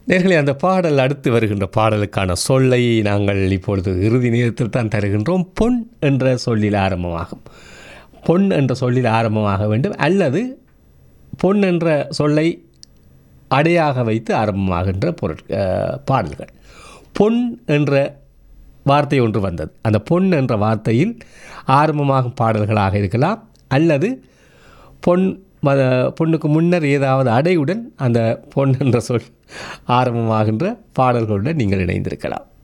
நேர்களே அந்த பாடல் அடுத்து வருகின்ற பாடலுக்கான சொல்லை நாங்கள் இப்பொழுது இறுதி நேரத்தில் தான் தருகின்றோம் பொன் என்ற சொல்லில் ஆரம்பமாகும் பொன் என்ற சொல்லில் ஆரம்பமாக வேண்டும் அல்லது பொன் என்ற சொல்லை அடையாக வைத்து ஆரம்பமாகின்ற பொருட் அஹ், பாடல்கள் பொன் என்ற வார்த்தை ஒன்று வந்தது அந்த பொன் என்ற வார்த்தையில் ஆரம்பமாகும் பாடல்களாக இருக்கலாம் அல்லது பொன் மத பொண்ணுக்கு முன்னர் ஏதாவது அடையுடன் அந்த பொன் என்ற சொல் ஆரம்பமாகின்ற பாடல்களுடன் நீங்கள் இணைந்திருக்கலாம்